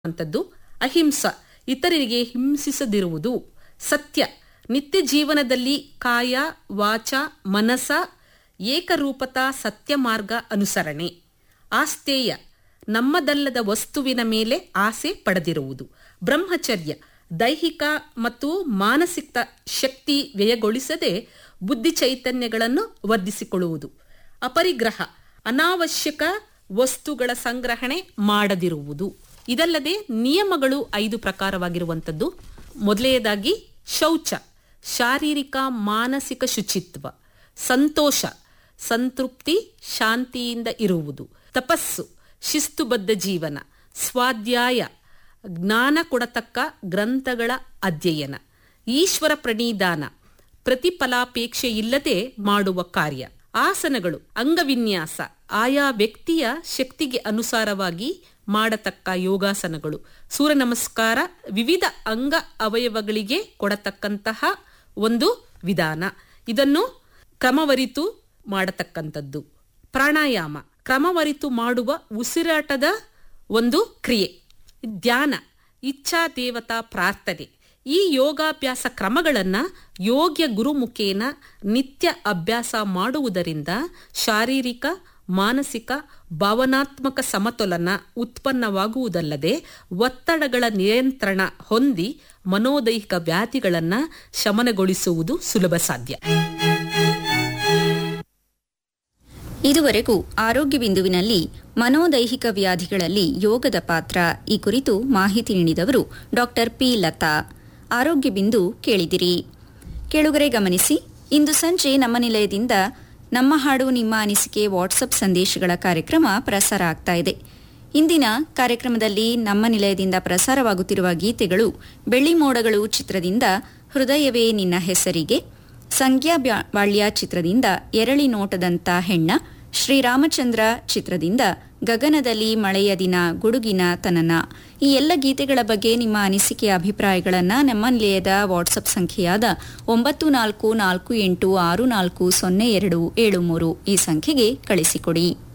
ಅಂತದ್ದು ಅಹಿಂಸ ಇತರರಿಗೆ ಹಿಂಸಿಸದಿರುವುದು ಸತ್ಯ ನಿತ್ಯ ಜೀವನದಲ್ಲಿ ಕಾಯ ವಾಚ ಮನಸ ಏಕರೂಪತಾ ಸತ್ಯ ಮಾರ್ಗ ಅನುಸರಣೆ ಆಸ್ತೇಯ ನಮ್ಮದಲ್ಲದ ವಸ್ತುವಿನ ಮೇಲೆ ಆಸೆ ಪಡೆದಿರುವುದು ಬ್ರಹ್ಮಚರ್ಯ ದೈಹಿಕ ಮತ್ತು ಮಾನಸಿಕ ಶಕ್ತಿ ವ್ಯಯಗೊಳಿಸದೆ ಬುದ್ಧಿ ಚೈತನ್ಯಗಳನ್ನು ವರ್ಧಿಸಿಕೊಳ್ಳುವುದು ಅಪರಿಗ್ರಹ ಅನಾವಶ್ಯಕ ವಸ್ತುಗಳ ಸಂಗ್ರಹಣೆ ಮಾಡದಿರುವುದು ಇದಲ್ಲದೆ ನಿಯಮಗಳು ಐದು ಪ್ರಕಾರವಾಗಿರುವಂಥದ್ದು ಮೊದಲನೆಯದಾಗಿ ಶೌಚ ಶಾರೀರಿಕ ಮಾನಸಿಕ ಶುಚಿತ್ವ ಸಂತೋಷ ಸಂತೃಪ್ತಿ ಶಾಂತಿಯಿಂದ ಇರುವುದು ತಪಸ್ಸು ಶಿಸ್ತುಬದ್ಧ ಜೀವನ ಸ್ವಾಧ್ಯಾಯ ಜ್ಞಾನ ಕೊಡತಕ್ಕ ಗ್ರಂಥಗಳ ಅಧ್ಯಯನ ಈಶ್ವರ ಪ್ರಣೀದಾನ ಪ್ರತಿಫಲಾಪೇಕ್ಷೆ ಇಲ್ಲದೆ ಮಾಡುವ ಕಾರ್ಯ ಆಸನಗಳು ಅಂಗವಿನ್ಯಾಸ ಆಯಾ ವ್ಯಕ್ತಿಯ ಶಕ್ತಿಗೆ ಅನುಸಾರವಾಗಿ ಮಾಡತಕ್ಕ ಯೋಗಾಸನಗಳು ಸೂರ್ಯ ನಮಸ್ಕಾರ ವಿವಿಧ ಅಂಗ ಅವಯವಗಳಿಗೆ ಕೊಡತಕ್ಕಂತಹ ಒಂದು ವಿಧಾನ ಇದನ್ನು ಕ್ರಮವರಿತು ಮಾಡತಕ್ಕಂಥದ್ದು ಪ್ರಾಣಾಯಾಮ ಕ್ರಮವರಿತು ಮಾಡುವ ಉಸಿರಾಟದ ಒಂದು ಕ್ರಿಯೆ ಧ್ಯಾನ ಇಚ್ಛಾ ದೇವತಾ ಪ್ರಾರ್ಥನೆ ಈ ಯೋಗಾಭ್ಯಾಸ ಕ್ರಮಗಳನ್ನು ಯೋಗ್ಯ ಗುರುಮುಖೇನ ನಿತ್ಯ ಅಭ್ಯಾಸ ಮಾಡುವುದರಿಂದ ಶಾರೀರಿಕ ಮಾನಸಿಕ ಭಾವನಾತ್ಮಕ ಸಮತೋಲನ ಉತ್ಪನ್ನವಾಗುವುದಲ್ಲದೆ ಒತ್ತಡಗಳ ನಿಯಂತ್ರಣ ಹೊಂದಿ ಮನೋದೈಹಿಕ ವ್ಯಾಧಿಗಳನ್ನು ಶಮನಗೊಳಿಸುವುದು ಸುಲಭ ಸಾಧ್ಯ ಇದುವರೆಗೂ ಆರೋಗ್ಯ ಬಿಂದುವಿನಲ್ಲಿ ಮನೋದೈಹಿಕ ವ್ಯಾಧಿಗಳಲ್ಲಿ ಯೋಗದ ಪಾತ್ರ ಈ ಕುರಿತು ಮಾಹಿತಿ ನೀಡಿದವರು ಡಾಕ್ಟರ್ ಪಿ ಲತಾ ಆರೋಗ್ಯ ಬಿಂದು ಕೇಳಿದಿರಿ ಕೇಳುಗರೆ ಗಮನಿಸಿ ಇಂದು ಸಂಜೆ ನಮ್ಮ ನಿಲಯದಿಂದ ನಮ್ಮ ಹಾಡು ನಿಮ್ಮ ಅನಿಸಿಕೆ ವಾಟ್ಸಪ್ ಸಂದೇಶಗಳ ಕಾರ್ಯಕ್ರಮ ಪ್ರಸಾರ ಆಗ್ತಾ ಇದೆ ಇಂದಿನ ಕಾರ್ಯಕ್ರಮದಲ್ಲಿ ನಮ್ಮ ನಿಲಯದಿಂದ ಪ್ರಸಾರವಾಗುತ್ತಿರುವ ಗೀತೆಗಳು ಬೆಳ್ಳಿ ಮೋಡಗಳು ಚಿತ್ರದಿಂದ ಹೃದಯವೇ ನಿನ್ನ ಹೆಸರಿಗೆ ಸಂಜ್ಞಾ ಬಾಳ್ಯ ಚಿತ್ರದಿಂದ ಎರಳಿ ನೋಟದಂತ ಹೆಣ್ಣ ಶ್ರೀರಾಮಚಂದ್ರ ಚಿತ್ರದಿಂದ ಗಗನದಲ್ಲಿ ಮಳೆಯ ದಿನ ಗುಡುಗಿನ ತನನ ಈ ಎಲ್ಲ ಗೀತೆಗಳ ಬಗ್ಗೆ ನಿಮ್ಮ ಅನಿಸಿಕೆಯ ಅಭಿಪ್ರಾಯಗಳನ್ನು ನಮ್ಮ ನಿಲಯದ ವಾಟ್ಸಪ್ ಸಂಖ್ಯೆಯಾದ ಒಂಬತ್ತು ನಾಲ್ಕು ನಾಲ್ಕು ಎಂಟು ಆರು ನಾಲ್ಕು ಸೊನ್ನೆ ಎರಡು ಏಳು ಮೂರು ಈ ಸಂಖ್ಯೆಗೆ ಕಳಿಸಿಕೊಡಿ